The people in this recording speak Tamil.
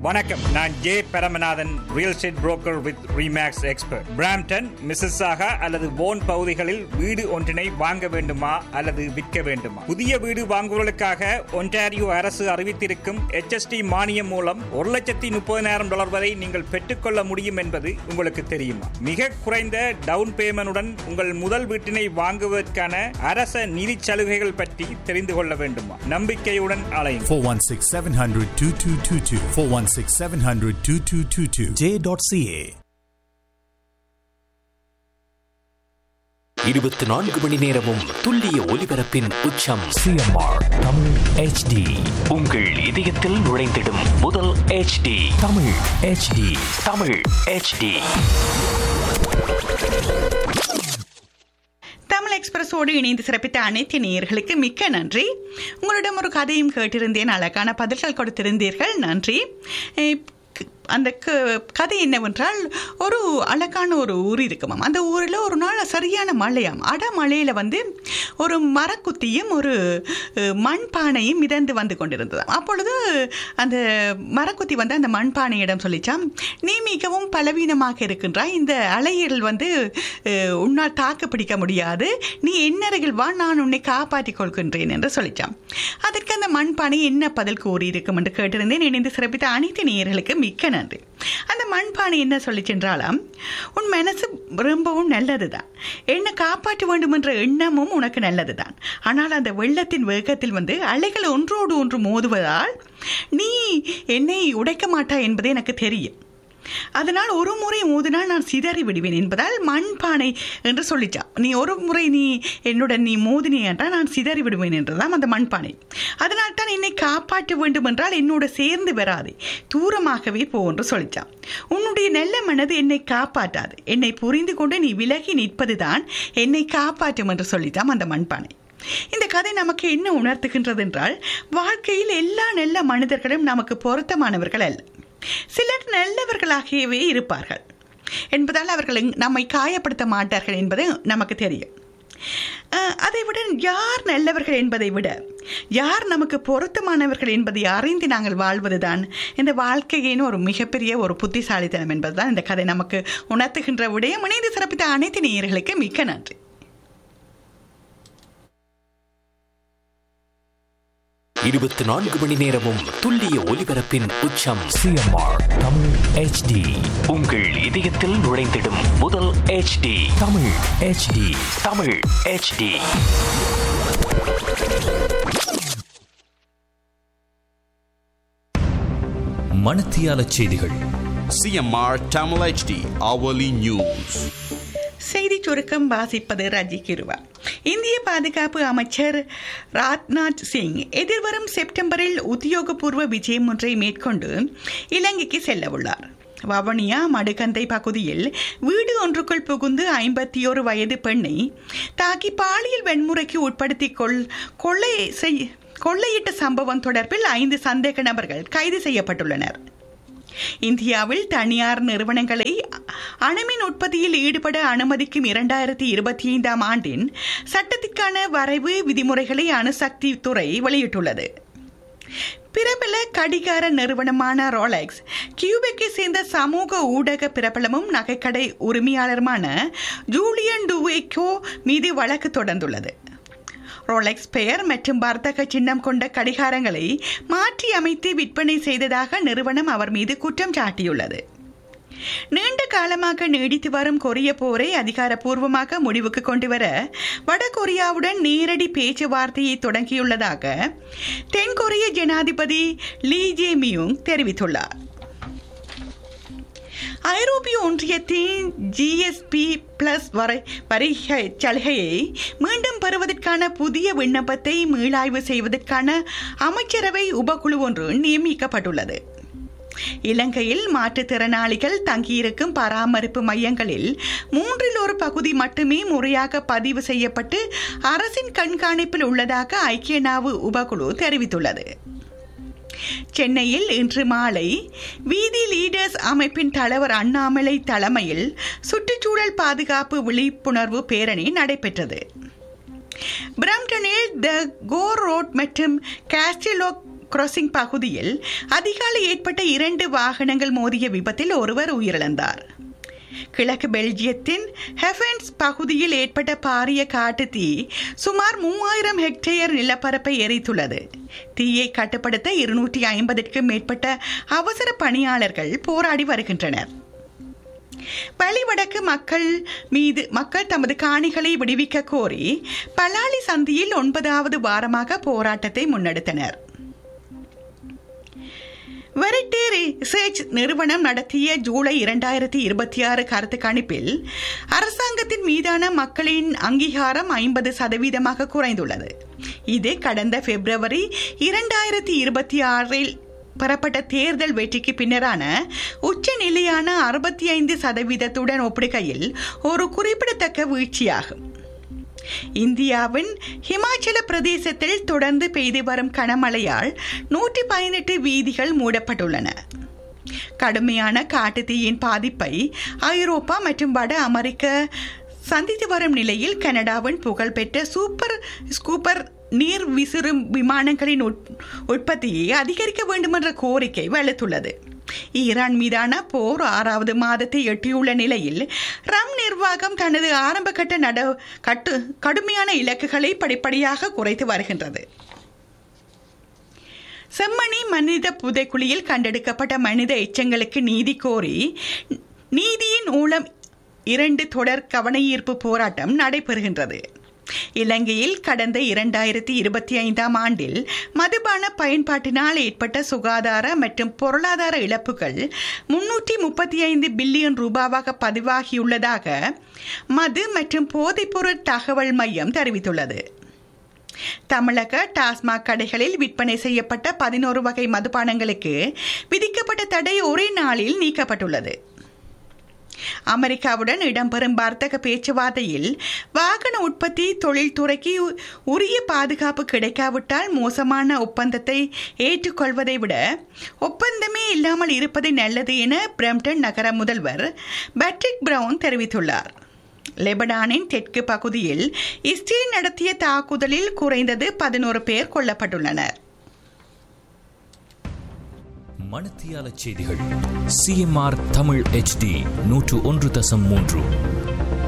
வணக்கம் நான் J Paramanathan real estate broker with Remax expert Brampton Mississauga அல்லது போன் பகுதிகளில் வீடு ஒன்றினை வாங்க வேண்டுமா அல்லது விற்க வேண்டுமா புதிய வீடு வாங்குவதற்காக ஒன்டாரியோ அரசு அறிவித்திருக்கும் HST மானியம் மூலம் ஒரு லட்சத்தி முப்பதினாயிரம் டாலர் வரை நீங்கள் பெற்றுக்கொள்ள முடியும் என்பது உங்களுக்கு தெரியுமா மிக குறைந்த டவுன் பேமெண்டுடன் உங்கள் முதல் வீட்டினை வாங்குவதற்கான அரச நிதி சலுகைகள் பற்றி தெரிந்து கொள்ள வேண்டுமா நம்பிக்கையுடன் அலையும் 416 700 2222. 416 700 2222. J.ca. இருபத்தி நான்கு மணி நேரமும் துல்லிய ஒலிபரப்பின் உச்சம் CMR Tamil HD. உங்கள் இதயத்தில் நுழைந்திடும் முதல் HD Tamil HD. Tamil HD Tamil எக்ஸ்பிரஸோடு இணைந்து சிறப்பித்த அனைத்து நேயர்களுக்கு மிக்க நன்றி உங்களிடம் ஒரு கதையும் கேட்டிருந்தேன் அழகான பதில்கள் கொடுத்திருந்தீர்கள் நன்றி அஹ் க- அந்த க- கதை என்னவென்றால் ஒரு அழகான ஒரு ஊர் இருக்குமாம் அந்த ஊரில் ஒரு நாள் சரியான மழையாம் அட மழையில் வந்து ஒரு மரக்குத்தியும் ஒரு அஹ், மண்பானையும் மிதந்து வந்து கொண்டிருந்ததாம் அப்பொழுது அந்த மரக்குத்தி வந்து அந்த மண்பானையிடம் சொல்லிச்சாம் நீ மிகவும் பலவீனமாக இருக்கின்றாய் இந்த அலையில் வந்து அஹ், உன்னால் தாக்கு பிடிக்க முடியாது நீ என்னருகில் வா நான் உன்னை காப்பாற்றிக் கொள்கின்றேன் என்று சொல்லிச்சாம் அதற்கு அந்த மண்பானை என்ன பதில் கூறி இருக்கும் என்று கேட்டிருந்தேன் இணைந்து சிறப்பித்த அனைத்து நேயர்களுக்கு மிக்க நன்றி அந்த மண்பானை என்ன சொல்லிச் சென்றாலாம் உன் மனசு ரொம்பவும் நல்லதுதான் என்னை காப்பாற்ற வேண்டும் என்ற எண்ணமும் உனக்கு நல்லதுதான் ஆனால் அந்த வெள்ளத்தின் வேகத்தில் வந்து அலைகள் ஒன்றோடு ஒன்று மோதுவதால் நீ என்னை உடைக்க மாட்டாய் என்பது எனக்கு தெரியும் அதனால் ஒரு முறை மோதினால் நான் சிதறி விடுவேன் என்பதால் மண்பானை என்று சொல்லிச்சான் நீ ஒரு முறை நீ என்னுடன் நீ மோதினி என்றால் நான் சிதறி விடுவேன் என்றுதான் அந்த மண்பானை அதனால் தான் என்னை காப்பாற்ற வேண்டும் என்றால் என்னோட சேர்ந்து வராது தூரமாகவே போ என்று சொல்லிச்சான் உன்னுடைய நல்ல மனது என்னை காப்பாற்றாது என்னை புரிந்து கொண்டு நீ விலகி நிற்பதுதான் என்னை காப்பாற்றும் என்று சொல்லித்தான் அந்த மண்பானை இந்த கதை நமக்கு என்ன உணர்த்துகின்றது என்றால் வாழ்க்கையில் எல்லா நல்ல மனிதர்களும் நமக்கு பொருத்தமானவர்கள் அல்ல சிலர் நல்லவர்களாகவே இருப்பார்கள் என்பதால் அவர்கள் எங்- நம்மை காயப்படுத்த மாட்டார்கள் என்பது நமக்கு தெரியும் அஹ், அதை விட யார் நல்லவர்கள் என்பதை விட யார் நமக்கு பொருத்தமானவர்கள் என்பதை அறிந்து நாங்கள் வாழ்வதுதான் இந்த வாழ்க்கையின் ஒரு மிகப்பெரிய ஒரு புத்திசாலித்தனம் என்பதுதான் இந்த கதை நமக்கு உணர்த்துகின்ற விடயம் இணைந்து சிறப்பித்த அனைத்து நேயர்களுக்கு மிக்க நன்றி இருபத்தி நான்கு மணி நேரமும் துல்லிய ஒலிபரப்பின் உச்சம் CMR Tamil HD. உங்கள் இதயத்தில் நுழைந்திடும் முதல் HD Tamil HD. Tamil HD மணத்தியால செய்திகள் CMR Tamil HD hourly news. செய்தி சுருக்கம் வாசிப்பது ரஜி கிருவா இந்திய பாதுகாப்பு அமைச்சர் ராஜ்நாத் சிங் எதிர்வரும் செப்டம்பரில் உத்தியோகபூர்வ விஜயம் ஒன்றை மேற்கொண்டு இலங்கைக்கு செல்ல உள்ளார் வவனியா மடுகந்தை பகுதியில் வீடு ஒன்றுக்குள் புகுந்து ஐம்பத்தி ஒரு வயது பெண்ணை தாக்கி பாலியல் வன்முறைக்கு உட்படுத்தி கொள் கொள்ளை செய் கொள்ளையிட்ட சம்பவம் தொடர்பில் ஐந்து சந்தேக நபர்கள் கைது செய்யப்பட்டுள்ளனர் இந்தியாவில் தனியார் நிறுவனங்களை அணுமின் உற்பத்தியில் ஈடுபட அனுமதிக்கும் இரண்டாயிரத்தி இருபத்தி ஐந்தாம் ஆண்டின் சட்டத்திற்கான வரைவு விதிமுறைகளை அணுசக்தி துறை வெளியிட்டுள்ளது பிரபல கடிகார நிறுவனமான ரோலெக்ஸ் கியூபெக்கை சேர்ந்த சமூக ஊடக பிரபலமும் நகைக்கடை உரிமையாளருமான ஜூலியன் டுவேக்கோ மீது வழக்கு தொடர்ந்துள்ளது ரோலெக்ஸ் பெயர் மற்றும் வர்த்தக சின்னம் கொண்ட கடிகாரங்களை மாற்றி அமைத்து விற்பனை செய்ததாக நிறுவனம் அவர் மீது குற்றம் சாட்டியுள்ளது நீண்ட காலமாக நீடித்து வரும் கொரிய போரை அதிகாரப்பூர்வமாக முடிவுக்கு கொண்டுவர வடகொரியாவுடன் நேரடி பேச்சுவார்த்தையை தொடங்கியுள்ளதாக தென்கொரிய ஜனாதிபதி லீ ஜே மியூங் தெரிவித்துள்ளார் ஐரோப்பிய ஒன்றியத்தின் ஜிஎஸ்பி பிளஸ் வரை வரிகை சலுகையை மீண்டும் பெறுவதற்கான புதிய விண்ணப்பத்தை மீளாய்வு செய்வதற்கான அமைச்சரவை உபகுழு ஒன்று நியமிக்கப்பட்டுள்ளது இலங்கையில் மாற்றுத்திறனாளிகள் தங்கியிருக்கும் பராமரிப்பு மையங்களில் மூன்றில் ஒரு பகுதி மட்டுமே முறையாக பதிவு செய்யப்பட்டு அரசின் கண்காணிப்பில் உள்ளதாக ஐக்கிய நாவு உபகுழு தெரிவித்துள்ளது சென்னையில் இன்று மாலை வீதி லீடர்ஸ் அமைப்பின் தலைவர் அண்ணாமலை தலைமையில் சுற்றுச்சூழல் பாதுகாப்பு விழிப்புணர்வு பேரணி நடைபெற்றது பிரம்டனில் த கோ ரோட் மற்றும் காஸ்டிலோ கிராசிங் பகுதியில் அதிகாலை ஏற்பட்ட இரண்டு வாகனங்கள் மோதிய விபத்தில் ஒருவர் உயிரிழந்தார் கிழக்கு பெல்ஜியத்தின் ஹெஃபென்ஸ் பகுதியில் ஏற்பட்ட பாரிய காட்டு தீ சுமார் மூவாயிரம் ஹெக்டேயர் நிலப்பரப்பை எரித்துள்ளது தீயை கட்டுப்படுத்த இருநூற்றி ஐம்பதுக்கும் மேற்பட்ட அவசர பணியாளர்கள் போராடி வருகின்றனர் வழிவடக்கு மக்கள் மீது மக்கள் தமது காணிகளை விடுவிக்க கோரி பலாலி சந்தியில் ஒன்பதாவது வாரமாக போராட்டத்தை முன்னெடுத்தனர் வெரிட்டி ரிசர்ச் நிறுவனம் நடத்திய ஜூலை இரண்டாயிரத்தி இருபத்தி ஆறு கருத்து கணிப்பில் அரசாங்கத்தின் மீதான மக்களின் அங்கீகாரம் ஐம்பது சதவீதமாக குறைந்துள்ளது இது கடந்த பிப்ரவரி இரண்டாயிரத்தி இருபத்தி ஆறில் பெறப்பட்ட தேர்தல் வெற்றிக்கு பின்னரான உச்ச நிலையான அறுபத்தி ஐந்து சதவீதத்துடன் ஒப்பிடுகையில் ஒரு குறிப்பிடத்தக்க வீழ்ச்சியாகும் இந்தியாவின் ஹிமாச்சல பிரதேசத்தில் தொடர்ந்து பெய்து வரும் கனமழையால் நூற்றி பதினெட்டு வீதிகள் மூடப்பட்டுள்ளன கடுமையான காட்டுத்தீயின் பாதிப்பை ஐரோப்பா மற்றும் வட அமெரிக்க சந்தித்து வரும் நிலையில் கனடாவின் புகழ்பெற்ற சூப்பர் ஸ்கூப்பர் நீர் விசிறும் விமானங்களின் உற்பத்தியை அதிகரிக்க வேண்டுமென்ற கோரிக்கை வலுத்துள்ளது ஈரான் மீதான போர் ஆறாவது மாதத்தை எட்டியுள்ள நிலையில் ரம் நிர்வாகம் தனது ஆரம்பகட்ட நட கட்டு கடுமையான இலக்குகளை படிப்படியாக குறைத்து வருகின்றது செம்மணி மனித புதைக்குழியில் கண்டெடுக்கப்பட்ட மனித எச்சங்களுக்கு நீதி கோரி நீதியின் ஊழம் இரண்டு தொடர் கவனஈர்ப்பு போராட்டம் நடைபெறுகின்றது இலங்கையில் கடந்த இரண்டாயிரத்தி இருபத்தி ஐந்தாம் ஆண்டில் மதுபான பயன்பாட்டினால் ஏற்பட்ட சுகாதார மற்றும் பொருளாதார இழப்புகள் முன்னூற்றி முப்பத்தி ஐந்து பில்லியன் ரூபாவாக பதிவாகியுள்ளதாக மது மற்றும் போதைப்பொருள் தகவல் மையம் தெரிவித்துள்ளது தமிழக டாஸ்மாக் கடைகளில் விற்பனை செய்யப்பட்ட பதினோரு வகை மதுபானங்களுக்கு விதிக்கப்பட்ட தடை ஒரே நாளில் நீக்கப்பட்டுள்ளது அமெரிக்காவுடன் இடம்பெறும் வர்த்தக பேச்சுவார்த்தையில் வாகன உற்பத்தி தொழில்துறைக்கு உரிய பாதுகாப்பு கிடைக்காவிட்டால் மோசமான ஒப்பந்தத்தை ஏற்றுக்கொள்வதை விட ஒப்பந்தமே இல்லாமல் இருப்பது நல்லது என பிரம்டன் நகர முதல்வர் பேட்ரிக் பிரவுன் தெரிவித்துள்ளார் லெபனானின் தெற்கு பகுதியில் இஸ்ரேல் நடத்திய தாக்குதலில் குறைந்தது பதினோரு பேர் கொல்லப்பட்டுள்ளனர் மணத்தியால செய்திகள் சிஎம்ஆர் தமிழ் ஹெச்டி நூற்று ஒன்று தசம் மூன்று